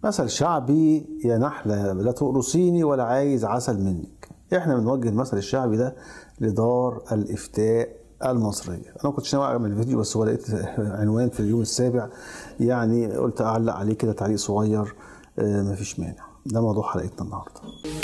مثل شعبي يا نحلة لا تقرصيني ولا عايز عسل منك احنا بنوجه المثل الشعبي ده لدار الافتاء المصرية انا ما كنتش ناوي اعمل فيديو بس هو لقيت عنوان في اليوم السابع يعني قلت اعلق عليه كده تعليق صغير آه، مفيش مانع ده موضوع حلقتنا النهارده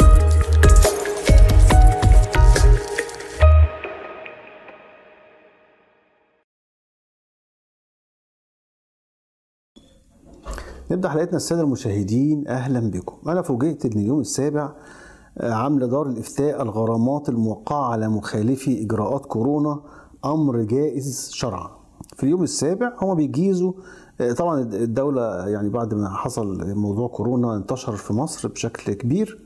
نبدا حلقتنا الساده المشاهدين اهلا بكم انا فوجئت ان اليوم السابع آه، عامله دار الافتاء الغرامات الموقعه على مخالفي اجراءات كورونا امر جائز شرعا في اليوم السابع هم بيجيزوا آه، طبعا الدوله يعني بعد ما حصل موضوع كورونا انتشر في مصر بشكل كبير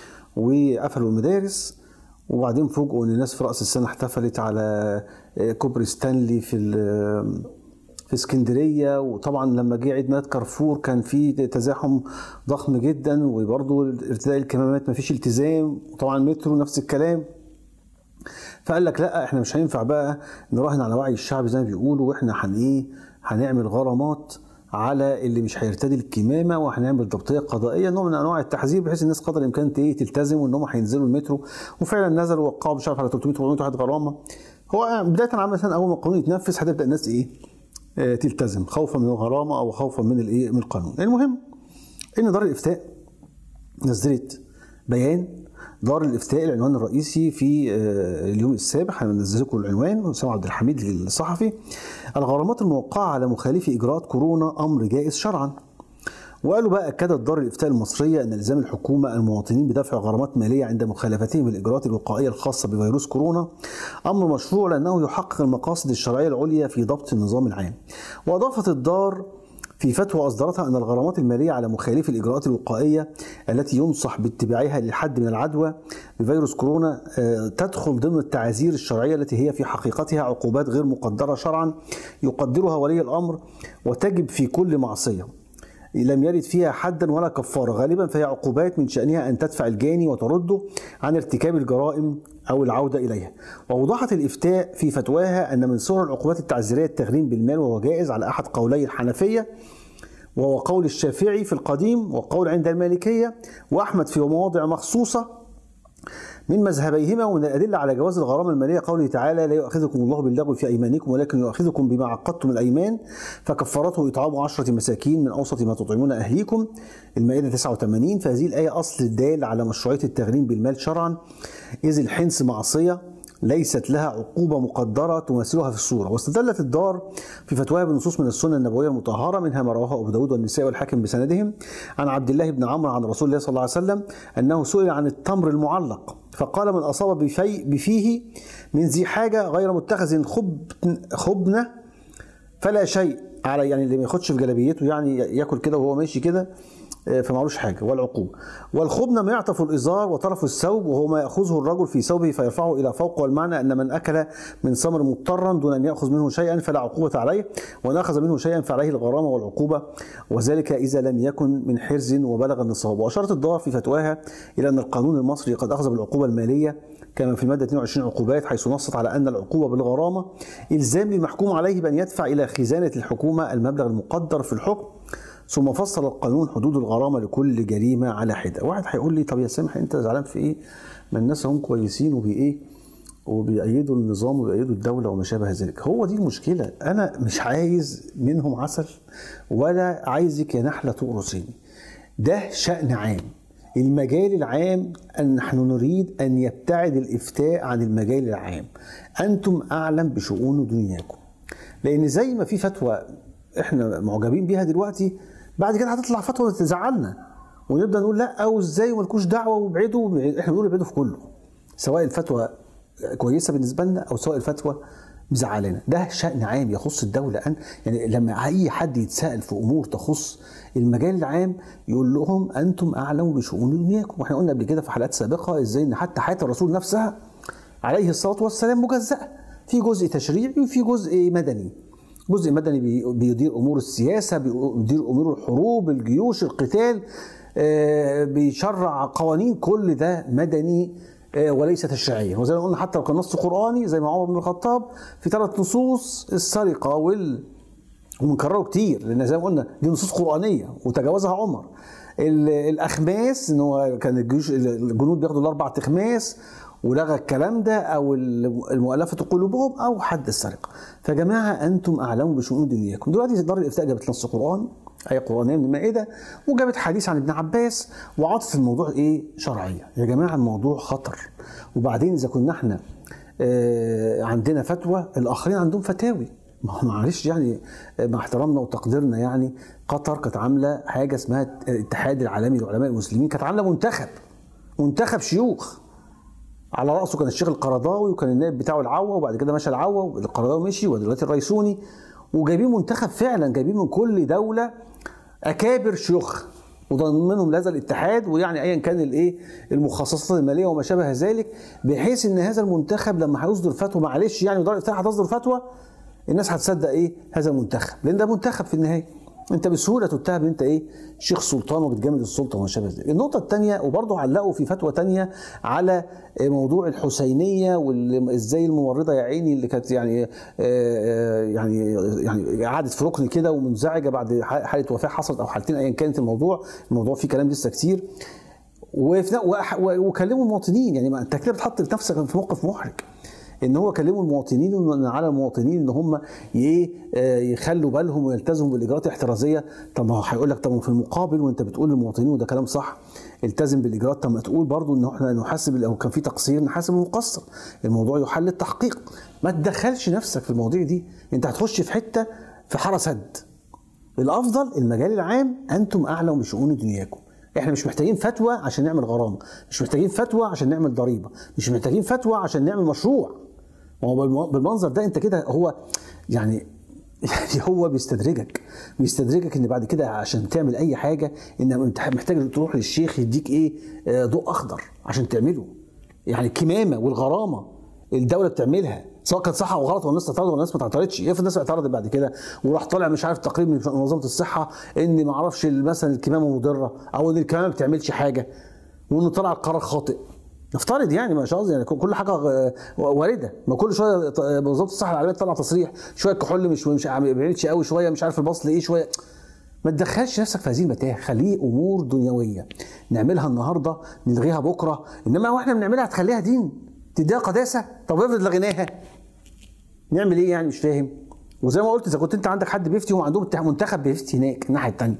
وقفلوا المدارس وبعدين فوجئوا ان الناس في راس السنه احتفلت على آه، كوبري ستانلي في ال- في اسكندريه وطبعا لما جه عيد ميلاد كارفور كان في تزاحم ضخم جدا وبرضه ارتداء الكمامات ما فيش التزام وطبعا مترو نفس الكلام فقال لك لا احنا مش هينفع بقى نراهن على وعي الشعب زي ما بيقولوا واحنا هن ايه هنعمل غرامات على اللي مش هيرتدي الكمامه وهنعمل ضبطيه قضائيه نوع من انواع التحذير بحيث الناس قدر الامكان ايه تلتزم وان هم هينزلوا المترو وفعلا نزلوا وقعوا مش عارف على 300 400 واحد غرامه هو بدايه عام مثلا اول ما القانون يتنفذ هتبدا الناس ايه آه، تلتزم خوفا من الغرامه او خوفا من الايه من القانون المهم ان دار الافتاء نزلت بيان دار الافتاء العنوان الرئيسي في آه، اليوم السابع هننزل لكم العنوان اسامه عبد الحميد الصحفي الغرامات الموقعه على مخالفي اجراءات كورونا امر جائز شرعا وقالوا بقى اكدت دار الافتاء المصريه ان الزام الحكومه المواطنين بدفع غرامات ماليه عند مخالفتهم الاجراءات الوقائيه الخاصه بفيروس كورونا امر مشروع لانه يحقق المقاصد الشرعيه العليا في ضبط النظام العام. واضافت الدار في فتوى اصدرتها ان الغرامات الماليه على مخالفي الاجراءات الوقائيه التي ينصح باتباعها للحد من العدوى بفيروس كورونا آه، تدخل ضمن التعازير الشرعيه التي هي في حقيقتها عقوبات غير مقدره شرعا يقدرها ولي الامر وتجب في كل معصيه. لم يرد فيها حدا ولا كفارة غالبا فهي عقوبات من شأنها أن تدفع الجاني وترده عن ارتكاب الجرائم أو العودة إليها وأوضحت الإفتاء في فتواها أن من صور العقوبات التعزيرية التغريم بالمال وهو جائز على أحد قولي الحنفية وهو قول الشافعي في القديم وقول عند المالكية وأحمد في مواضع مخصوصة من مذهبيهما ومن الأدلة على جواز الغرامة المالية قوله تعالى لا يؤاخذكم الله باللغو في أيمانكم ولكن يؤاخذكم بما عقدتم الأيمان فكفارته إطعام عشرة مساكين من أوسط ما تطعمون أهليكم المائدة 89 فهذه الآية أصل الدال على مشروعية التغريم بالمال شرعا إذ الحنس معصية ليست لها عقوبة مقدرة تمثلها في الصورة واستدلت الدار في فتواها بنصوص من السنة النبوية المطهرة منها ما رواه أبو داود والنساء والحاكم بسندهم عن عبد الله بن عمرو عن رسول الله صلى الله عليه وسلم أنه سئل عن التمر المعلق فقال من أصاب بفي بفيه من ذي حاجة غير متخذ خب خبنة فلا شيء على يعني اللي ما ياخدش في جلابيته يعني ياكل كده وهو ماشي كده آه، فمعلوش حاجه والعقوبه والخبنه ما يعطف الازار وطرف الثوب وهو ما ياخذه الرجل في ثوبه فيرفعه الى فوق والمعنى ان من اكل من ثمر مضطرا دون ان ياخذ منه شيئا فلا عقوبه عليه وان اخذ منه شيئا فعليه الغرامه والعقوبه وذلك اذا لم يكن من حرز وبلغ النصاب واشارت الدار في فتواها الى ان القانون المصري قد اخذ بالعقوبه الماليه كما في الماده 22 عقوبات حيث نصت على ان العقوبه بالغرامه الزام للمحكوم عليه بان يدفع الى خزانه الحكومه المبلغ المقدر في الحكم ثم فصل القانون حدود الغرامه لكل جريمه على حده واحد هيقول لي طب يا سامح انت زعلان في ايه ما الناس هم كويسين وبي ايه وبيأيدوا النظام وبيأيدوا الدولة وما شابه ذلك هو دي المشكلة أنا مش عايز منهم عسل ولا عايزك يا نحلة تقرصيني ده شأن عام المجال العام أن نحن نريد أن يبتعد الإفتاء عن المجال العام أنتم أعلم بشؤون دنياكم لأن زي ما في فتوى إحنا معجبين بيها دلوقتي بعد كده هتطلع فتوى تزعلنا ونبدا نقول لا او ازاي ومالكوش دعوه وابعدوا احنا بنقول ابعدوا في كله سواء الفتوى كويسه بالنسبه لنا او سواء الفتوى مزعلانا ده شأن عام يخص الدولة أن يعني لما أي حد يتساءل في أمور تخص المجال العام يقول لهم أنتم أعلم بشؤون دنياكم وإحنا قلنا قبل كده في حلقات سابقة إزاي إن حتى حياة الرسول نفسها عليه الصلاة والسلام مجزأة في جزء تشريعي وفي جزء مدني جزء مدني بي- بيدير امور السياسه بيدير امور الحروب الجيوش القتال آه، بيشرع قوانين كل ده مدني آه، وليس تشريعيا وزي ما قلنا حتى لو كان نص قراني زي ما عمر بن الخطاب في ثلاث نصوص السرقه وال وبنكرره كتير لان زي ما قلنا دي نصوص قرانيه وتجاوزها عمر ال- الاخماس ان هو كان الجيوش الجنود بياخدوا الاربع تخماس ولغى الكلام ده او المؤلفه قلوبهم او حد السرقه فيا جماعه انتم اعلم بشؤون دنياكم دلوقتي دار الافتاء جابت نص قراني آية قرآنية من المائدة وجابت حديث عن ابن عباس وعطف الموضوع إيه شرعية يا جماعة الموضوع خطر وبعدين إذا كنا إحنا آه، عندنا فتوى الآخرين عندهم فتاوي ما هو معلش يعني آه، مع احترامنا وتقديرنا يعني قطر كانت عاملة حاجة اسمها الاتحاد العالمي للعلماء المسلمين كانت عاملة منتخب منتخب شيوخ على راسه كان الشيخ القرضاوي وكان النائب بتاعه العوا وبعد كده مشى العوا والقرضاوي مشي ودلوقتي الريسوني وجايبين منتخب فعلا جايبين من كل دوله اكابر شيوخ وضمنهم لهذا الاتحاد ويعني ايا كان الايه المخصصات الماليه وما شابه ذلك بحيث ان هذا المنتخب لما هيصدر فتوى معلش يعني ودار الافتاء هتصدر فتوى الناس هتصدق ايه هذا المنتخب لان ده منتخب في النهايه انت بسهوله تتهم ان انت ايه شيخ سلطان وبتجامل السلطه وما شابه ذلك النقطه الثانيه وبرضه علقوا في فتوى ثانيه على موضوع الحسينيه وازاي الممرضه يا عيني اللي كانت يعني آه، آه، يعني يعني قعدت في ركن كده ومنزعجه بعد حاله وفاه حصلت او حالتين ايا كانت الموضوع الموضوع فيه كلام لسه كتير وفي- وأح- وكلموا المواطنين يعني ما انت كده بتحط نفسك في موقف محرج ان هو كلموا المواطنين وان على المواطنين ان هم ايه آه، يخلوا بالهم ويلتزموا بالاجراءات الاحترازيه طب ما هو هيقول لك طب في المقابل وانت بتقول للمواطنين وده كلام صح التزم بالاجراءات طب ما تقول برضو ان احنا نحاسب لو كان في تقصير نحاسب المقصر الموضوع يحل التحقيق ما تدخلش نفسك في المواضيع دي انت هتخش في حته في حاره سد الافضل المجال العام انتم اعلم بشؤون دنياكم احنا مش محتاجين فتوى عشان نعمل غرامه مش محتاجين فتوى عشان نعمل ضريبه مش محتاجين فتوى عشان نعمل مشروع ما هو بالم- بالمنظر ده انت كده هو يعني يعني هو بيستدرجك بيستدرجك ان بعد كده عشان تعمل اي حاجه ان انت محتاج تروح للشيخ يديك ايه آه، ضوء اخضر عشان تعمله يعني الكمامه والغرامه الدوله بتعملها سواء كانت صح او غلط والناس تعترض والناس ما تعترضش افرض الناس اعترضت بعد كده وراح طالع مش عارف تقرير من منظمه الصحه ان ما اعرفش مثلا الكمامه مضره او ان الكمامه ما بتعملش حاجه وانه طلع القرار خاطئ نفترض يعني مش قصدي يعني كل حاجه آه، وارده ما كل شويه ط- منظمه الصحه العالميه تطلع تصريح شويه كحول مش مش ما بيعملش قوي شويه مش عارف البصل ايه شويه ما تدخلش نفسك في هذه المتاهه خليه امور دنيويه نعملها النهارده نلغيها بكره انما واحنا بنعملها هتخليها دين تديها قداسه طب افرض لغيناها نعمل ايه يعني مش فاهم وزي ما قلت اذا كنت انت عندك حد بيفتي وهم عندهم منتخب بيفتي هناك الناحيه الثانيه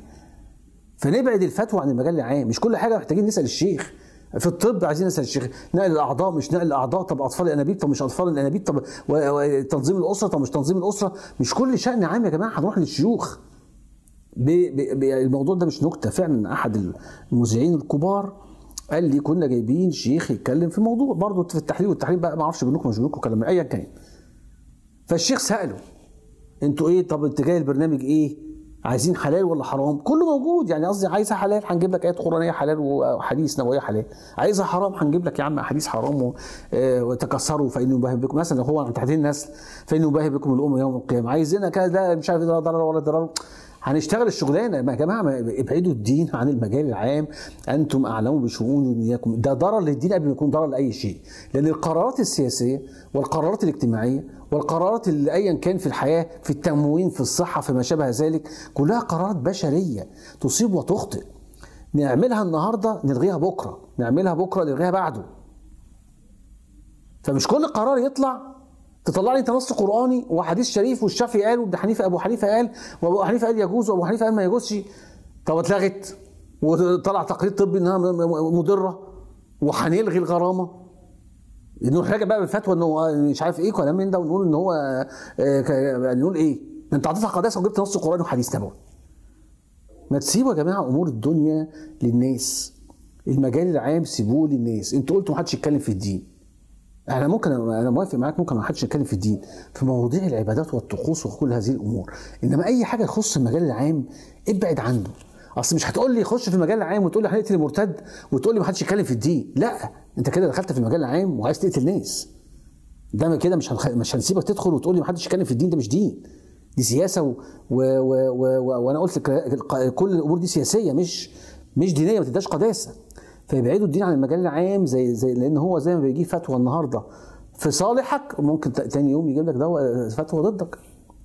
فنبعد الفتوى عن المجال العام مش كل حاجه محتاجين نسال الشيخ في الطب عايزين نسال الشيخ نقل الاعضاء مش نقل الاعضاء طب اطفال الانابيب طب مش اطفال الانابيب طب و- و- تنظيم الاسره طب مش تنظيم الاسره مش كل شان عام يا جماعه هنروح للشيوخ ب... ب... ب... الموضوع ده مش نكته فعلا احد المذيعين الكبار قال لي كنا جايبين شيخ يتكلم في موضوع برضه في التحليل والتحليل بقى ما اعرفش بينكم مش بينكم كلام ايا كان فالشيخ ساله انتوا ايه طب اتجاه البرنامج ايه عايزين حلال ولا حرام كله موجود يعني قصدي عايزها حلال هنجيب لك ايات قرانيه حلال وحديث نبويه حلال عايزها حرام هنجيب لك يا عم احاديث حرام و- آه، وتكسروا فانه يباهي بكم مثلا لو هو عن تحديد النسل فانه يباهي بكم الام يوم القيامه عايزينها كده ده مش عارف ده ضرر ولا ضرر هنشتغل الشغلانه يا جماعه ما- ابعدوا الدين عن المجال العام انتم اعلموا بشؤون دنياكم ده ضرر للدين قبل ما يكون ضرر لاي شيء لان القرارات السياسيه والقرارات الاجتماعيه والقرارات اللي ايا كان في الحياه في التموين في الصحه في ما شابه ذلك كلها قرارات بشريه تصيب وتخطئ نعملها النهارده نلغيها بكره نعملها بكره نلغيها بعده فمش كل قرار يطلع تطلع لي انت نص قراني وحديث شريف والشافعي قال وابن حنيفه ابو حنيفه قال وابو حنيفه قال يجوز وابو حنيفه قال ما يجوزش طب اتلغت وطلع تقرير طبي انها م- م- مضره وهنلغي الغرامه نروح راجع بقى بالفتوى انه مش عارف ايه كلام من ده ونقول ان هو آه، ك- نقول ايه ده انت عطيتها قداسه وجبت نص قراني وحديث نبوي ما تسيبوا يا جماعه امور الدنيا للناس المجال العام سيبوه للناس انتوا قلتوا محدش يتكلم في الدين انا ممكن انا موافق معاك ممكن ما حدش يتكلم في الدين في مواضيع العبادات والطقوس وكل هذه الامور انما اي حاجه تخص المجال العام ابعد عنه اصل مش هتقول لي خش في المجال العام وتقول لي هنقتل المرتد وتقول لي ما حدش يتكلم في الدين لا انت كده دخلت في المجال العام وعايز تقتل ناس ده كده مش هنخ... مش هنسيبك تدخل وتقول لي ما حدش يتكلم في الدين ده مش دين دي سياسه و... و... و... و... و... وانا قلت ك- كل الامور دي سياسيه مش مش دينيه ما تداش قداسه فيبعدوا الدين عن المجال العام زي زي لان هو زي ما بيجيب فتوى النهارده في صالحك ممكن ت- تاني يوم يجيب لك دواء فتوى ضدك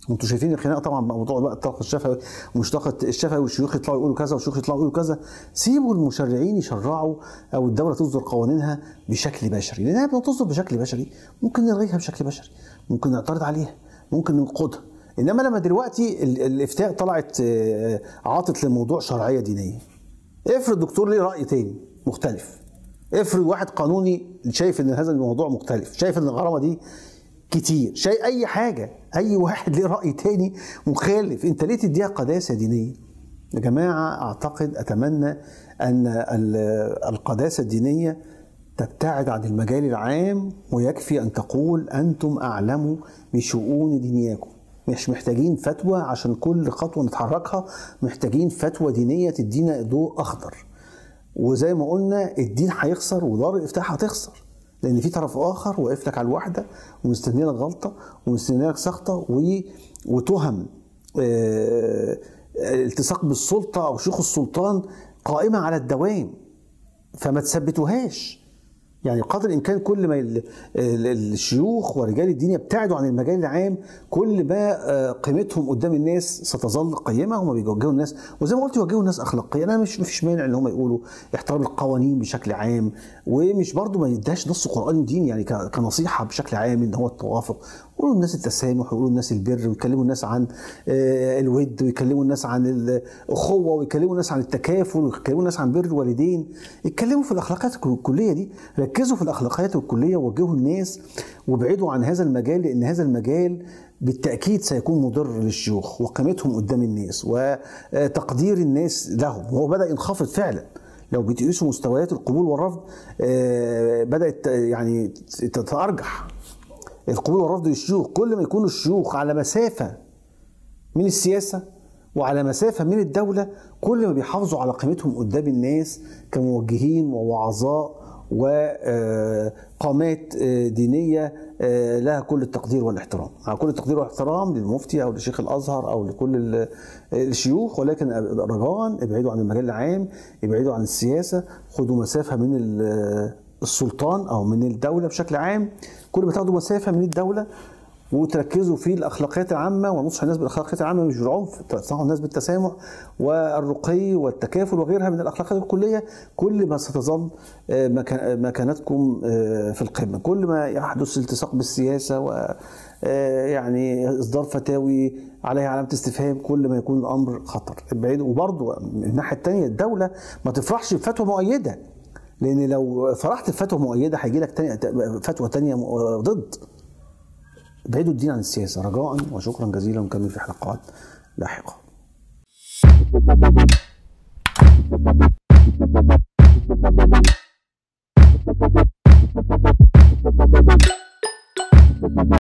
وانتوا شايفين الخناقه طبعا موضوع بقى الطاقه الشفوي ومش طاقه الشفوي والشيوخ يطلعوا يقولوا كذا والشيوخ يطلعوا يقولوا كذا سيبوا المشرعين يشرعوا او الدوله تصدر قوانينها بشكل بشري لانها لما تصدر بشكل بشري ممكن نلغيها بشكل بشري ممكن نعترض عليها ممكن ننقضها انما لما دلوقتي الافتاء طلعت عاطت لموضوع شرعيه دينيه افرض دكتور ليه راي تاني مختلف افرض واحد قانوني شايف ان هذا الموضوع مختلف شايف ان الغرامه دي كتير شيء اي حاجه اي واحد ليه راي تاني مخالف انت ليه تديها قداسه دينيه يا جماعه اعتقد اتمنى ان القداسه الدينيه تبتعد عن المجال العام ويكفي ان تقول انتم اعلموا بشؤون دنياكم مش محتاجين فتوى عشان كل خطوه نتحركها محتاجين فتوى دينيه تدينا ضوء اخضر وزي ما قلنا الدين هيخسر ودار الافتاء هتخسر لان في طرف اخر واقف لك على الواحده ومستني لك غلطه ومستني لك سخطه وتهم اه التصاق بالسلطه او شيوخ السلطان قائمه على الدوام فما تثبتوهاش يعني قدر الامكان كل ما الشيوخ ورجال الدين يبتعدوا عن المجال العام كل ما قيمتهم قدام الناس ستظل قيمه هم بيوجهوا الناس وزي ما قلت يوجهوا الناس اخلاقيا انا مش مفيش مانع ان هم يقولوا احترام القوانين بشكل عام ومش برضو ما يداش نص قراني ودين يعني كنصيحه بشكل عام ان هو التوافق يقولوا الناس التسامح ويقولوا الناس البر ويكلموا الناس عن الود ويكلموا الناس عن الاخوه ويكلموا الناس عن التكافل ويكلموا الناس عن بر الوالدين يتكلموا في الاخلاقيات الكليه دي ركزوا في الاخلاقيات الكليه ووجهوا الناس وابعدوا عن هذا المجال لان هذا المجال بالتاكيد سيكون مضر للشيوخ وقيمتهم قدام الناس وتقدير الناس لهم وهو بدا ينخفض فعلا لو بتقيسوا مستويات القبول والرفض بدات يعني تتارجح القبول والرفض للشيوخ كل ما يكونوا الشيوخ على مسافه من السياسه وعلى مسافه من الدوله كل ما بيحافظوا على قيمتهم قدام الناس كموجهين ووعظاء وقامات دينيه لها كل التقدير والاحترام مع كل التقدير والاحترام للمفتي او لشيخ الازهر او لكل الشيوخ ولكن رجاء ابعدوا عن المجال العام ابعدوا عن السياسه خدوا مسافه من السلطان او من الدوله بشكل عام كل ما تاخدوا مسافه من الدوله وتركزوا في الاخلاقيات العامه ونصح الناس بالاخلاقيات العامه مش بالعنف تنصحوا الناس بالتسامح والرقي والتكافل وغيرها من الاخلاقيات الكليه كل ما ستظل مكانتكم في القمه كل ما يحدث التصاق بالسياسه و يعني اصدار فتاوي عليها علامه استفهام كل ما يكون الامر خطر ابعدوا وبرضه من الناحيه الثانيه الدوله ما تفرحش بفتوى مؤيده لان لو فرحت بفتوى مؤيده هيجي لك تاني فتوى ثانيه ضد ابعدوا الدين عن السياسه رجاء وشكرا جزيلا ونكمل في حلقات لاحقه